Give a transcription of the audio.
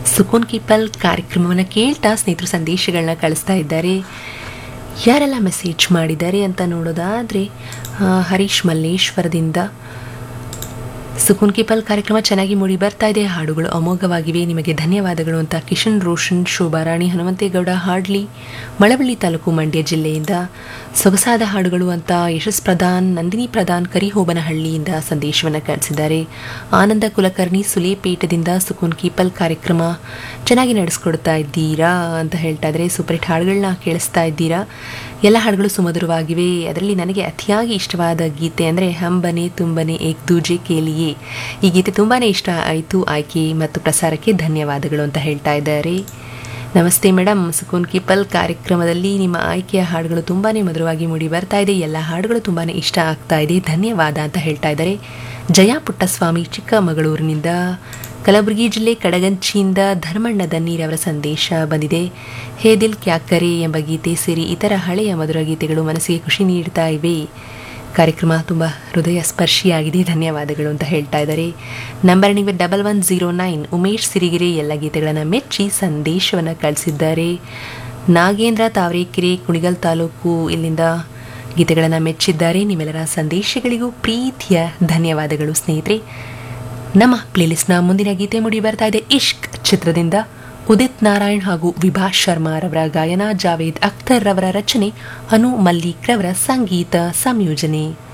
ಸುಕೂನ್ ಕೀಪಲ್ ಕಾರ್ಯಕ್ರಮವನ್ನು ಕೇಳ್ತಾ ಸ್ನೇಹಿತರು ಸಂದೇಶಗಳನ್ನ ಕಳಿಸ್ತಾ ಇದ್ದಾರೆ ಯಾರೆಲ್ಲ ಮೆಸೇಜ್ ಮಾಡಿದ್ದಾರೆ ಅಂತ ನೋಡೋದಾದರೆ ಹರೀಶ್ ಮಲ್ಲೇಶ್ವರದಿಂದ ಸುಕೂನ್ ಕೀಪಲ್ ಕಾರ್ಯಕ್ರಮ ಚೆನ್ನಾಗಿ ಮೂಡಿ ಬರ್ತಾ ಇದೆ ಹಾಡುಗಳು ಅಮೋಘವಾಗಿವೆ ನಿಮಗೆ ಧನ್ಯವಾದಗಳು ಅಂತ ಕಿಶನ್ ರೋಷನ್ ಶೋಭಾರಾಣಿ ಹನುಮಂತೇಗೌಡ ಹಾಡ್ಲಿ ಮಳವಳ್ಳಿ ತಾಲೂಕು ಮಂಡ್ಯ ಜಿಲ್ಲೆಯಿಂದ ಸೊಗಸಾದ ಹಾಡುಗಳು ಅಂತ ಯಶಸ್ ಪ್ರಧಾನ್ ನಂದಿನಿ ಪ್ರಧಾನ್ ಕರಿಹೋಬನಹಳ್ಳಿಯಿಂದ ಸಂದೇಶವನ್ನು ಕಳಿಸಿದ್ದಾರೆ ಆನಂದ ಕುಲಕರ್ಣಿ ಸುಲೇಪೇಟದಿಂದ ಸುಕೂನ್ ಕೀಪಲ್ ಕಾರ್ಯಕ್ರಮ ಚೆನ್ನಾಗಿ ನಡೆಸ್ಕೊಡ್ತಾ ಇದ್ದೀರಾ ಅಂತ ಹೇಳ್ತಾ ಇದ್ದಾರೆ ಸೂಪರ್ ಹಿಟ್ ಹಾಡುಗಳನ್ನ ಕೇಳಿಸ್ತಾ ಇದ್ದೀರಾ ಎಲ್ಲ ಹಾಡುಗಳು ಸುಮಧುರವಾಗಿವೆ ಅದರಲ್ಲಿ ನನಗೆ ಅತಿಯಾಗಿ ಇಷ್ಟವಾದ ಗೀತೆ ಅಂದರೆ ಹಂಬನೆ ತುಂಬನೆ ಏಕ್ ದೂಜೆ ಕೇಲಿಯೇ ಈ ಗೀತೆ ತುಂಬಾ ಇಷ್ಟ ಆಯಿತು ಆಯ್ಕೆ ಮತ್ತು ಪ್ರಸಾರಕ್ಕೆ ಧನ್ಯವಾದಗಳು ಅಂತ ಹೇಳ್ತಾ ಇದ್ದಾರೆ ನಮಸ್ತೆ ಮೇಡಮ್ ಸುಕೂನ್ ಕೀಪಲ್ ಕಾರ್ಯಕ್ರಮದಲ್ಲಿ ನಿಮ್ಮ ಆಯ್ಕೆಯ ಹಾಡುಗಳು ತುಂಬಾ ಮಧುರವಾಗಿ ಮೂಡಿ ಬರ್ತಾ ಇದೆ ಎಲ್ಲ ಹಾಡುಗಳು ತುಂಬಾ ಇಷ್ಟ ಆಗ್ತಾ ಇದೆ ಧನ್ಯವಾದ ಅಂತ ಹೇಳ್ತಾ ಇದ್ದಾರೆ ಜಯ ಪುಟ್ಟಸ್ವಾಮಿ ಚಿಕ್ಕಮಗಳೂರಿನಿಂದ ಕಲಬುರಗಿ ಜಿಲ್ಲೆ ಕಡಗಂಚಿಯಿಂದ ಧರ್ಮಣ್ಣ ದನ್ನೀರವರ ಸಂದೇಶ ಬಂದಿದೆ ಹೇ ದಿಲ್ ಕ್ಯಾಕರೆ ಎಂಬ ಗೀತೆ ಸೇರಿ ಇತರ ಹಳೆಯ ಮಧುರ ಗೀತೆಗಳು ಮನಸ್ಸಿಗೆ ಖುಷಿ ನೀಡ್ತಾ ಇವೆ ಕಾರ್ಯಕ್ರಮ ತುಂಬ ಹೃದಯ ಸ್ಪರ್ಶಿಯಾಗಿದೆ ಧನ್ಯವಾದಗಳು ಅಂತ ಹೇಳ್ತಾ ಇದ್ದಾರೆ ನಂಬರ್ ನೀವು double one zero nine Umesh Sirigere ಎಲ್ಲ ಗೀತೆಗಳನ್ನು ಮೆಚ್ಚಿ ಸಂದೇಶವನ್ನು ಕಳಿಸಿದ್ದಾರೆ ನಾಗೇಂದ್ರ ತಾವರೆಕೆರೆ ಕುಣಿಗಲ್ ತಾಲೂಕು ಇಲ್ಲಿಂದ ಗೀತೆಗಳನ್ನು ಮೆಚ್ಚಿದ್ದಾರೆ ನಿಮ್ಮೆಲ್ಲರ ಸಂದೇಶಗಳಿಗೂ ಪ್ರೀತಿಯ ಧನ್ಯವಾದಗಳು ಸ್ನೇಹಿತರೆ ನಮ್ಮ ಪ್ಲೇಲಿಸ್ಟ್ನ ಮುಂದಿನ ಗೀತೆ ಮುಡಿ ಬರ್ತಾ ಇದೆ ಇಶ್ಕ್ ಚಿತ್ರದಿಂದ ಉದಿತ್ ನಾರಾಯಣ್ ಹಾಗೂ ವಿಭಾ ಶರ್ಮಾ ರವರ ಗಾಯನ ಜಾವೇದ್ ಅಖ್ತರ್ ರವರ ರಚನೆ ಅನು ಮಲ್ಲಿಕ್ ರವರ ಸಂಗೀತ ಸಂಯೋಜನೆ